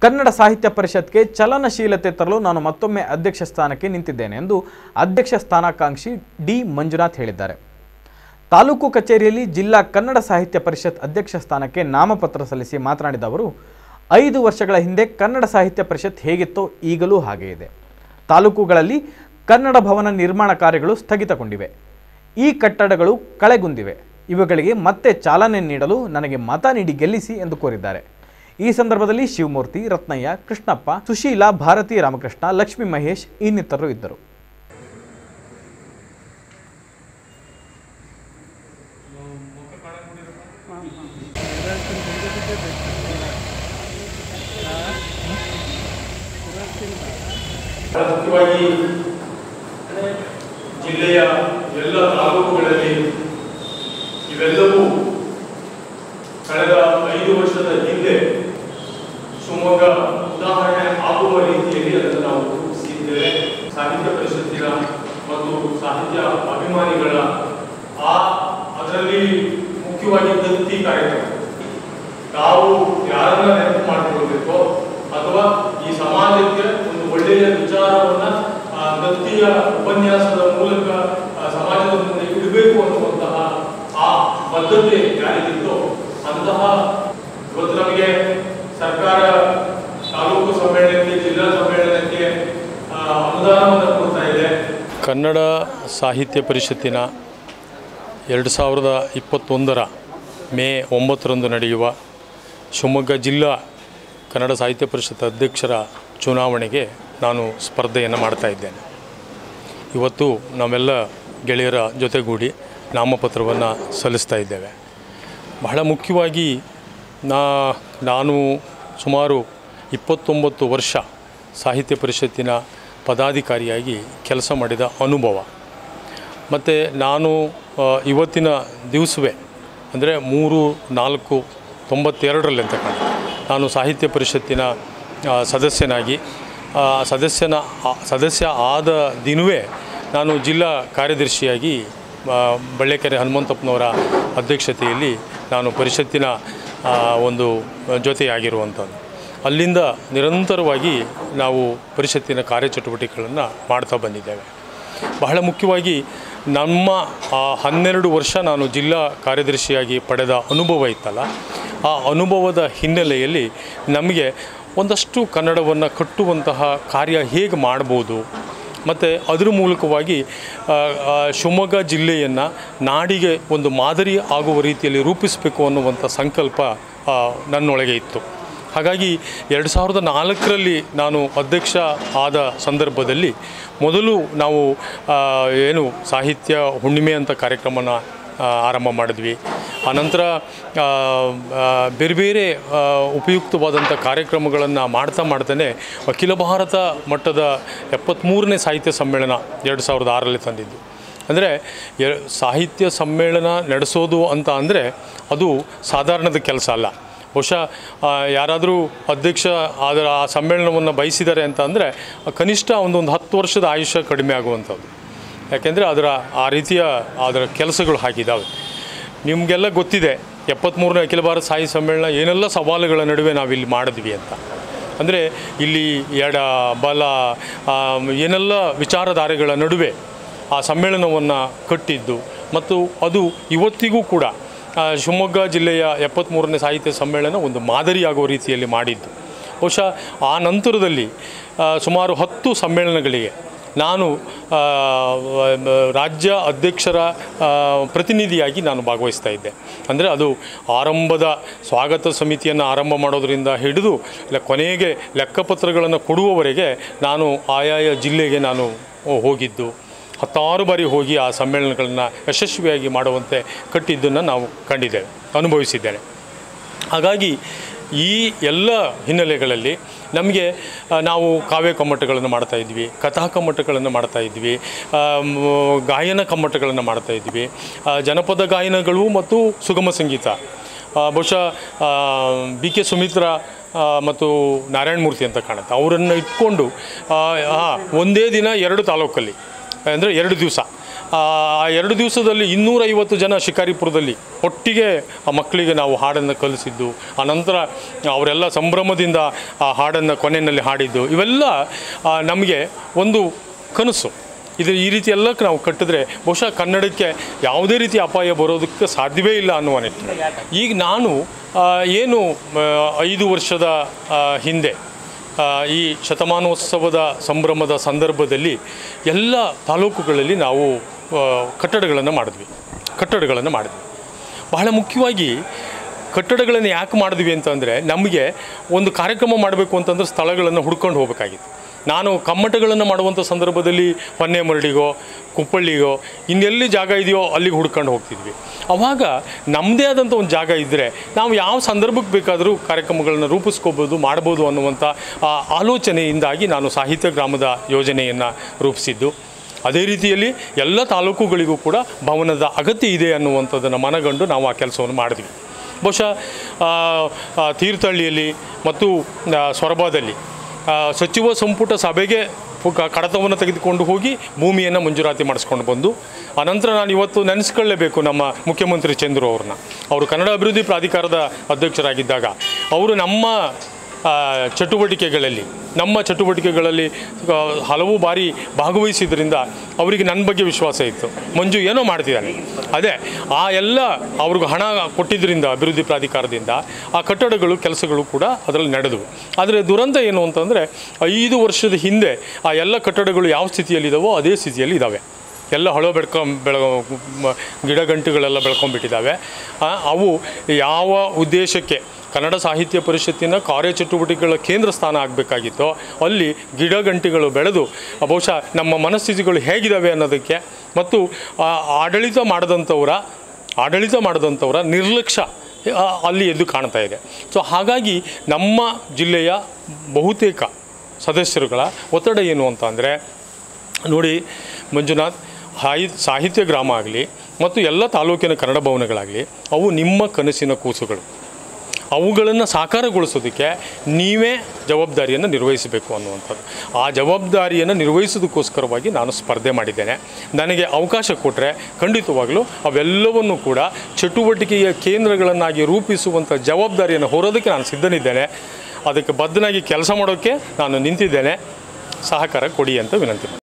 ಕನ್ನಡ ಸಾಹಿತ್ಯ ಪರಿಷತ್ಗೆ ಚಲನಶೀಲತೆ ತರಲು ನಾನು ಮತ್ತೊಮ್ಮೆ ಅಧ್ಯಕ್ಷ ಸ್ಥಾನಕ್ಕೆ ನಿಂತಿದ್ದೇನೆ ಎಂದು ಅಧ್ಯಕ್ಷ ಸ್ಥಾನಾಕಾಂಕ್ಷಿ ಡಿ ಮಂಜುನಾಥ್ ಹೇಳಿದ್ದಾರೆ ತಾಲೂಕು ಕಚೇರಿಯಲ್ಲಿ ಜಿಲ್ಲಾ ಕನ್ನಡ ಸಾಹಿತ್ಯ ಪರಿಷತ್ ಅಧ್ಯಕ್ಷ ಸ್ಥಾನಕ್ಕೆ ನಾಮಪತ್ರ ಸಲ್ಲಿಸಿ ಮಾತನಾಡಿದ ಅವರು ಐದು ವರ್ಷಗಳ ಹಿಂದೆ ಕನ್ನಡ ಸಾಹಿತ್ಯ ಪರಿಷತ್ ಹೇಗಿತ್ತೋ ಈಗಲೂ ಹಾಗೇ ಇದೆ ತಾಲೂಕುಗಳಲ್ಲಿ ಕನ್ನಡ ಭವನ ನಿರ್ಮಾಣ ಕಾರ್ಯಗಳು ಸ್ಥಗಿತಗೊಂಡಿವೆ ಈ ಕಟ್ಟಡಗಳು ಕಳೆಗುಂದಿವೆ ಇವುಗಳಿಗೆ ಮತ್ತೆ ಚಾಲನೆ ನೀಡಲು ನನಗೆ ಮತ ನೀಡಿ ಗೆಲ್ಲಿಸಿ ಎಂದು ಕೋರಿದ್ದಾರೆ ಈ ಸಂದರ್ಭದಲ್ಲಿ ಶಿವಮೂರ್ತಿ ರತ್ನಯ್ಯ ಕೃಷ್ಣಪ್ಪ ಸುಶೀಲಾ ಭಾರತಿ ರಾಮಕೃಷ್ಣ ಲಕ್ಷ್ಮೀ ಮಹೇಶ್ ಇನ್ನಿತರರು ಇದ್ದರು ಬಹಳ ಮುಖ್ಯವಾಗಿ ಜಿಲ್ಲೆಯ ಎಲ್ಲ ತಾಲೂಕುಗಳಲ್ಲಿ ಇವೆಲ್ಲವೂ ಕಳೆದ ಐದು ವರ್ಷದ ಹಿಂದೆ ಶಿವಮೊಗ್ಗ ಉದಾಹರಣೆ ಆಗುವ ರೀತಿಯಲ್ಲಿ ಅದನ್ನು ನಾವು ರೂಪಿಸಿದ್ದೇವೆ ಸಾಹಿತ್ಯ ಪರಿಷತ್ತಿನ ಮತ್ತು ಸಾಹಿತ್ಯ ಅಭಿಮಾನಿಗಳ ಆ ಅದರಲ್ಲಿ ಮುಖ್ಯವಾಗಿ ದತ್ತಿ ಕಾರ್ಯಕ್ರಮ ತಾವು ಯಾರನ್ನ ನೆನಪು ಮಾಡಿಕೊಳ್ಬೇಕೋ ಅಥವಾ ಈ ಸಮಾಜಕ್ಕೆ ಒಂದು ಒಳ್ಳೆಯ ವಿಚಾರವನ್ನ ಆ, ದತ್ತಿಯ ಉಪನ್ಯಾಸದ ಮೂಲಕ ಆ, ಸಮಾಜದ ಮುಂದೆ ಇಡಬೇಕು ಅನ್ನುವಂತಹ ಆ ಬದ್ಧತೆ ಯಾರಿಗಿತ್ತೋ ಅಂತಹ ಇವತ್ತು ನಮಗೆ ಸರ್ಕಾರ ತಾಲೂಕು ಸಮ್ಮೇಳನಕ್ಕೆ ಜಿಲ್ಲಾ ಸಮ್ಮೇಳನಕ್ಕೆ ಆ, ಅನುದಾನವನ್ನು ಕೊಡ್ತಾ ಇದೆ ಕನ್ನಡ ಸಾಹಿತ್ಯ ಪರಿಷತ್ತಿನ ಎರಡು ಸಾವಿರದ ಇಪ್ಪತ್ತೊಂದರ ಮೇ ಒಂಬತ್ತರಂದು ನಡೆಯುವ ಶಿವಮೊಗ್ಗ ಜಿಲ್ಲಾ ಕನ್ನಡ ಸಾಹಿತ್ಯ ಪರಿಷತ್ ಅಧ್ಯಕ್ಷರ ಚುನಾವಣೆಗೆ ನಾನು ಸ್ಪರ್ಧೆಯನ್ನು ಮಾಡ್ತಾ ಇದ್ದೇನೆ ಇವತ್ತು ನಾವೆಲ್ಲ ಗೆಳೆಯರ ಜೊತೆಗೂಡಿ ನಾಮಪತ್ರವನ್ನು ಸಲ್ಲಿಸ್ತಾ ಇದ್ದೇವೆ ಬಹಳ ಮುಖ್ಯವಾಗಿ ನಾ ನಾನು ಸುಮಾರು ಇಪ್ಪತ್ತೊಂಬತ್ತು ವರ್ಷ ಸಾಹಿತ್ಯ ಪರಿಷತ್ತಿನ ಪದಾಧಿಕಾರಿಯಾಗಿ ಕೆಲಸ ಮಾಡಿದ ಅನುಭವ ಮತ್ತು ನಾನು ಆ, ಇವತ್ತಿನ ದಿವಸವೇ ಅಂದರೆ ಮೂರು ನಾಲ್ಕು ತೊಂಬತ್ತೆರಡರಲ್ಲಿ ಅಂತ ಕಾಣ ನಾನು ಸಾಹಿತ್ಯ ಪರಿಷತ್ತಿನ ಆ, ಸದಸ್ಯನಾಗಿ ಆ, ಸದಸ್ಯನ ಆ- ಸದಸ್ಯ ಆದ ದಿನವೇ ನಾನು ಜಿಲ್ಲಾ ಕಾರ್ಯದರ್ಶಿಯಾಗಿ ಆ, ಬಳ್ಳೆಕೆರೆ ಹನುಮಂತಪ್ಪನವರ ಅಧ್ಯಕ್ಷತೆಯಲ್ಲಿ ನಾನು ಪರಿಷತ್ತಿನ ಆ, ಒಂದು ಜೊತೆಯಾಗಿರುವಂಥದ್ದು ಅಲ್ಲಿಂದ ನಿರಂತರವಾಗಿ ನಾವು ಪರಿಷತ್ತಿನ ಕಾರ್ಯಚಟುವಟಿಕೆಗಳನ್ನು ಮಾಡ್ತಾ ಬಂದಿದ್ದೇವೆ ಬಹಳ ಮುಖ್ಯವಾಗಿ ನಮ್ಮ ಆ ಹನ್ನೆರಡು ವರ್ಷ ನಾನು ಜಿಲ್ಲಾ ಕಾರ್ಯದರ್ಶಿಯಾಗಿ ಪಡೆದ ಅನುಭವ ಇತ್ತಲ್ಲ ಆ ಅನುಭವದ ಹಿನ್ನೆಲೆಯಲ್ಲಿ ನಮಗೆ ಒಂದಷ್ಟು ಕನ್ನಡವನ್ನು ಕಟ್ಟುವಂತಹ ಕಾರ್ಯ ಹೇಗೆ ಮಾಡ್ಬೋದು ಮತ್ತು ಅದರ ಮೂಲಕವಾಗಿ ಆ, ಆ, ಶಿವಮೊಗ್ಗ ಜಿಲ್ಲೆಯನ್ನು ನಾಡಿಗೆ ಒಂದು ಮಾದರಿ ಆಗುವ ರೀತಿಯಲ್ಲಿ ರೂಪಿಸಬೇಕು ಅನ್ನುವಂಥ ಸಂಕಲ್ಪ ಆ, ನನ್ನೊಳಗೆ ಇತ್ತು ಹಾಗಾಗಿ ಎರಡು ಸಾವಿರದ ನಾಲ್ಕರಲ್ಲಿ ನಾನು ಅಧ್ಯಕ್ಷ ಆದ ಸಂದರ್ಭದಲ್ಲಿ ಮೊದಲು ನಾವು ಆ, ಏನು ಸಾಹಿತ್ಯ ಹುಣ್ಣಿಮೆ ಅಂತ ಕಾರ್ಯಕ್ರಮನ ಆ, ಆರಂಭ ಮಾಡಿದ್ವಿ ಆನಂತರ ಆ, ಆ, ಬೇರೆ ಬೇರೆ ಆ, ಉಪಯುಕ್ತವಾದಂಥ ಕಾರ್ಯಕ್ರಮಗಳನ್ನು ಮಾಡ್ತಾ ಮಾಡ್ತಾನೆ ಅಖಿಲ ಭಾರತ ಮಟ್ಟದ ಎಪ್ಪತ್ತ್ಮೂರನೇ ಸಾಹಿತ್ಯ ಸಮ್ಮೇಳನ ಎರಡು ಸಾವಿರದ ಆರರಲ್ಲಿ ತಂದಿದ್ದು ಅಂದರೆ ಎ- ಸಾಹಿತ್ಯ ಸಮ್ಮೇಳನ ನಡೆಸೋದು ಅಂತ ಅಂದರೆ ಅದು ಸಾಧಾರಣದ ಕೆಲಸ ಅಲ್ಲ ಬಹುಶಃ ಆ, ಯಾರಾದರೂ ಅಧ್ಯಕ್ಷ ಅದರ ಆ ಸಮ್ಮೇಳನವನ್ನು ಬಯಸಿದ್ದಾರೆ ಅಂತ ಅಂದರೆ ಕನಿಷ್ಠ ಒಂದೊಂದು ಹತ್ತು ವರ್ಷದ ಆಯುಷ್ಯ ಕಡಿಮೆ ಆಗುವಂಥದ್ದು ಯಾಕೆಂದರೆ ಅದರ ಆ ರೀತಿಯ ಅದರ ಕೆಲಸಗಳು ಹಾಕಿದ್ದಾವೆ ನಿಮಗೆಲ್ಲ ಗೊತ್ತಿದೆ ಎಪ್ಪತ್ತ್ಮೂರನೇ ಅಖಿಲ ಭಾರತ ಸಾಹಿತ್ಯ ಸಮ್ಮೇಳನ ಏನೆಲ್ಲ ಸವಾಲುಗಳ ನಡುವೆ ನಾವಿಲ್ಲಿ ಮಾಡಿದ್ವಿ ಅಂತ ಅಂದರೆ ಇಲ್ಲಿ ಎಡ ಬಲ ಆ, ಏನೆಲ್ಲ ವಿಚಾರಧಾರೆಗಳ ನಡುವೆ ಆ ಸಮ್ಮೇಳನವನ್ನು ಕಟ್ಟಿದ್ದು ಮತ್ತು ಅದು ಇವತ್ತಿಗೂ ಕೂಡ ಆ, ಶಿವಮೊಗ್ಗ ಜಿಲ್ಲೆಯ ಎಪ್ಪತ್ತ್ಮೂರನೇ ಸಾಹಿತ್ಯ ಸಮ್ಮೇಳನ ಒಂದು ಮಾದರಿಯಾಗುವ ರೀತಿಯಲ್ಲಿ ಮಾಡಿದ್ದು ಬಹುಶಃ ಆ ನಂತರದಲ್ಲಿ ಆ, ಸುಮಾರು ಹತ್ತು ಸಮ್ಮೇಳನಗಳಿಗೆ ನಾನು ಆ, ರಾಜ್ಯ ಅಧ್ಯಕ್ಷರ ಆ, ಪ್ರತಿನಿಧಿಯಾಗಿ ನಾನು ಭಾಗವಹಿಸ್ತಾ ಇದ್ದೆ ಅಂದರೆ ಅದು ಆರಂಭದ ಸ್ವಾಗತ ಸಮಿತಿಯನ್ನು ಆರಂಭ ಮಾಡೋದರಿಂದ ಹಿಡಿದು ಇಲ್ಲ ಕೊನೆಗೆ ಲೆಕ್ಕಪತ್ರಗಳನ್ನು ಕೊಡುವವರೆಗೆ ನಾನು ಆಯಾಯ ಜಿಲ್ಲೆಗೆ ನಾನು ಹೋಗಿದ್ದು ಹತ್ತಾರು ಬಾರಿ ಹೋಗಿ ಆ ಸಮ್ಮೇಳನಗಳನ್ನು ಯಶಸ್ವಿಯಾಗಿ ಮಾಡುವಂತೆ ಕಟ್ಟಿದ್ದನ್ನು ನಾವು ಕಂಡಿದ್ದೇವೆ ಅನುಭವಿಸಿದ್ದೇನೆ ಹಾಗಾಗಿ ಈ ಎಲ್ಲ ಹಿನ್ನೆಲೆಗಳಲ್ಲಿ ನಮಗೆ ಆ, ನಾವು ಕಾವ್ಯ ಕಮ್ಮಟಗಳನ್ನು ಮಾಡ್ತಾ ಇದ್ವಿ ಕಥಾ ಕಮ್ಮಟಗಳನ್ನು ಮಾಡ್ತಾ ಇದ್ವಿ ಆ, ಮ್, ಗಾಯನ ಕಮ್ಮಟಗಳನ್ನು ಮಾಡ್ತಾ ಇದ್ವಿ ಆ, ಜನಪದ ಗಾಯನಗಳು ಮತ್ತು ಸುಗಮ ಸಂಗೀತ ಆ, ಬಹುಶಃ ಬಿ ಕೆ ಸುಮಿತ್ರಾ ಆ, ಮತ್ತು ನಾರಾಯಣ ಮೂರ್ತಿ ಅಂತ ಕಾಣುತ್ತೆ ಅವರನ್ನು ಇಟ್ಕೊಂಡು ಆ, ಆ, ಒಂದೇ ದಿನ ಎರಡು ತಾಲೂಕಲ್ಲಿ ಅಂದರೆ ಎರಡು ದಿವಸ ಆ ಎರಡು ದಿವಸದಲ್ಲಿ ಇನ್ನೂರೈವತ್ತು ಜನ ಶಿಕಾರಿಪುರದಲ್ಲಿ ಒಟ್ಟಿಗೆ ಆ ಮಕ್ಕಳಿಗೆ ನಾವು ಹಾಡನ್ನು ಕಲಿಸಿದ್ದು ಆನಂತರ ಅವರೆಲ್ಲ ಸಂಭ್ರಮದಿಂದ ಆ ಹಾಡನ್ನು ಕೊನೆಯಲ್ಲಿ ಹಾಡಿದ್ದು ಇವೆಲ್ಲ ಆ, ನಮಗೆ ಒಂದು ಕನಸು ಇದು ಈ ರೀತಿ ಎಲ್ಲ ನಾವು ಕಟ್ಟಿದ್ರೆ ಬಹುಶಃ ಕನ್ನಡಕ್ಕೆ ಯಾವುದೇ ರೀತಿ ಅಪಾಯ ಬರೋದಕ್ಕೆ ಸಾಧ್ಯವೇ ಇಲ್ಲ ಅನ್ನುವ ನಿಟ್ಟಿನಲ್ಲಿ ಈಗ ನಾನು ಆ, ಏನು ಆ, ಐದು ವರ್ಷದ ಆ, ಹಿಂದೆ ಆ, ಈ ಶತಮಾನೋತ್ಸವದ ಸಂಭ್ರಮದ ಸಂದರ್ಭದಲ್ಲಿ ಎಲ್ಲ ತಾಲೂಕುಗಳಲ್ಲಿ ನಾವು ಕಟ್ಟಡಗಳನ್ನು ಮಾಡಿದ್ವಿ ಕಟ್ಟಡಗಳನ್ನು ಮಾಡಿದ್ವಿ ಬಹಳ ಮುಖ್ಯವಾಗಿ ಕಟ್ಟಡಗಳನ್ನು ಯಾಕೆ ಮಾಡಿದ್ವಿ ಅಂತಂದರೆ ನಮಗೆ ಒಂದು ಕಾರ್ಯಕ್ರಮ ಮಾಡಬೇಕು ಅಂತಂದ್ರೆ ಸ್ಥಳಗಳನ್ನು ಹುಡ್ಕೊಂಡು ಹೋಗಬೇಕಾಗಿತ್ತು ನಾನು ಕಮ್ಮಟಗಳನ್ನು ಮಾಡುವಂಥ ಸಂದರ್ಭದಲ್ಲಿ ಹೊನ್ನೆಮರಡಿಗೋ ಕುಪ್ಪಳ್ಳಿಗೋ ಇನ್ನೆಲ್ಲಿ ಜಾಗ ಇದೆಯೋ ಅಲ್ಲಿಗೆ ಹುಡ್ಕೊಂಡು ಹೋಗ್ತಿದ್ವಿ ಅವಾಗ ನಮ್ಮದೇ ಆದಂಥ ಒಂದು ಜಾಗ ಇದ್ದರೆ ನಾವು ಯಾವ ಸಂದರ್ಭಕ್ಕೆ ಬೇಕಾದರೂ ಕಾರ್ಯಕ್ರಮಗಳನ್ನು ರೂಪಿಸ್ಕೋಬೋದು ಮಾಡ್ಬೋದು ಅನ್ನುವಂಥ ಆ ಆಲೋಚನೆಯಿಂದಾಗಿ ನಾನು ಸಾಹಿತ್ಯ ಗ್ರಾಮದ ಯೋಜನೆಯನ್ನು ರೂಪಿಸಿದ್ದು ಅದೇ ರೀತಿಯಲ್ಲಿ ಎಲ್ಲ ತಾಲೂಕುಗಳಿಗೂ ಕೂಡ ಭವನದ ಅಗತ್ಯ ಇದೆ ಅನ್ನುವಂಥದ್ದನ್ನು ಮನಗಂಡು ನಾವು ಆ ಕೆಲಸವನ್ನು ಮಾಡಿದ್ವಿ ಬಹುಶಃ ಆ, ಆ, ತೀರ್ಥಹಳ್ಳಿಯಲ್ಲಿ ಮತ್ತು ಆ, ಸೊರಬದಲ್ಲಿ ಆ, ಸಚಿವ ಸಂಪುಟ ಸಭೆಗೆ ಕ- ಕಡತವನ್ನು ತೆಗೆದುಕೊಂಡು ಹೋಗಿ ಭೂಮಿಯನ್ನು ಮಂಜೂರಾತಿ ಮಾಡಿಸ್ಕೊಂಡು ಬಂದು ಅನಂತರ ನಾನು ಇವತ್ತು ನೆನೆಸ್ಕೊಳ್ಳೇಬೇಕು ನಮ್ಮ ಮುಖ್ಯಮಂತ್ರಿ ಚಂದ್ರು ಅವ್ರನ್ನ ಅವರು ಕನ್ನಡ ಅಭಿವೃದ್ಧಿ ಪ್ರಾಧಿಕಾರದ ಅಧ್ಯಕ್ಷರಾಗಿದ್ದಾಗ ಅವರು ನಮ್ಮ ಆ, ಚಟುವಟಿಕೆಗಳಲ್ಲಿ ನಮ್ಮ ಚಟುವಟಿಕೆಗಳಲ್ಲಿ ಆ, ಹಲವು ಬಾರಿ ಭಾಗವಹಿಸಿದ್ರಿಂದ ಅವರಿಗೆ ನನ್ನ ಬಗ್ಗೆ ವಿಶ್ವಾಸ ಇತ್ತು ಮಂಜು ಏನೋ ಮಾಡ್ತಿದ್ದಾನೆ ಅದೇ ಆ ಎಲ್ಲ ಅವ್ರಿಗೆ ಹಣ ಕೊಟ್ಟಿದ್ದರಿಂದ ಅಭಿವೃದ್ಧಿ ಪ್ರಾಧಿಕಾರದಿಂದ ಆ ಕಟ್ಟಡಗಳು ಕೆಲಸಗಳು ಕೂಡ ಅದರಲ್ಲಿ ನಡೆದವು ಆದರೆ ದುರಂತ ಏನು ಅಂತಂದರೆ ಐದು ವರ್ಷದ ಹಿಂದೆ ಆ ಎಲ್ಲ ಕಟ್ಟಡಗಳು ಯಾವ ಸ್ಥಿತಿಯಲ್ಲಿದ್ದಾವೋ ಅದೇ ಸ್ಥಿತಿಯಲ್ಲಿ ಇದ್ದಾವೆ ಎಲ್ಲ ಹೊಳ ಬೆಳ್ಕೊ ಬೆಳ ಮ- ಗಿಡ ಗಂಟುಗಳೆಲ್ಲ ಬೆಳ್ಕೊಂಡ್ಬಿಟ್ಟಿದ್ದಾವೆ ಆ, ಅವು ಯಾವ ಉದ್ದೇಶಕ್ಕೆ ಕನ್ನಡ ಸಾಹಿತ್ಯ ಪರಿಷತ್ತಿನ ಕಾರ್ಯಚಟುವಟಿಕೆಗಳ ಕೇಂದ್ರ ಸ್ಥಾನ ಆಗಬೇಕಾಗಿತ್ತೋ ಅಲ್ಲಿ ಗಿಡ ಗಂಟೆಗಳು ಬೆಳೆದು ಆ, ಬಹುಶಃ ನಮ್ಮ ಮನಸ್ಥಿತಿಗಳು ಹೇಗಿದ್ದಾವೆ ಅನ್ನೋದಕ್ಕೆ ಮತ್ತು ಆ, ಆಡಳಿತ ಮಾಡಿದಂಥವರ ಆಡಳಿತ ಮಾಡಿದಂಥವರ ನಿರ್ಲಕ್ಷ್ಯ ಆ, ಅಲ್ಲಿ ಎದ್ದು ಕಾಣ್ತಾ ಇದೆ ಸೊ ಹಾಗಾಗಿ ನಮ್ಮ ಜಿಲ್ಲೆಯ ಬಹುತೇಕ ಸದಸ್ಯರುಗಳ ಒತ್ತಡ ಏನು ಅಂತ ಅಂದರೆ ನೋಡಿ ಮಂಜುನಾಥ್ ಹಾಯಿ ಸಾಹಿತ್ಯ ಗ್ರಾಮ ಆಗಲಿ ಮತ್ತು ಎಲ್ಲ ತಾಲೂಕಿನ ಕನ್ನಡ ಭವನಗಳಾಗಲಿ ಅವು ನಿಮ್ಮ ಕನಸಿನ ಕೂಸುಗಳು ಅವುಗಳನ್ನು ಸಾಕಾರಗೊಳಿಸೋದಕ್ಕೆ ನೀವೇ ಜವಾಬ್ದಾರಿಯನ್ನು ನಿರ್ವಹಿಸಬೇಕು ಅನ್ನುವಂಥದ್ದು ಆ ಜವಾಬ್ದಾರಿಯನ್ನು ನಿರ್ವಹಿಸೋದಕ್ಕೋಸ್ಕರವಾಗಿ ನಾನು ಸ್ಪರ್ಧೆ ಮಾಡಿದ್ದೇನೆ ನನಗೆ ಅವಕಾಶ ಕೊಟ್ಟರೆ ಖಂಡಿತವಾಗಲೂ ಅವೆಲ್ಲವನ್ನು ಕೂಡ ಚಟುವಟಿಕೆಯ ಕೇಂದ್ರಗಳನ್ನಾಗಿ ರೂಪಿಸುವಂಥ ಜವಾಬ್ದಾರಿಯನ್ನು ಹೊರೋದಕ್ಕೆ ನಾನು ಸಿದ್ಧನಿದ್ದೇನೆ ಅದಕ್ಕೆ ಬದ್ಧನಾಗಿ ಕೆಲಸ ಮಾಡೋಕ್ಕೆ ನಾನು ನಿಂತಿದ್ದೇನೆ ಸಹಕಾರ ಕೊಡಿ ಅಂತ ವಿನಂತಿ ಮಾಡ್ತೀನಿ.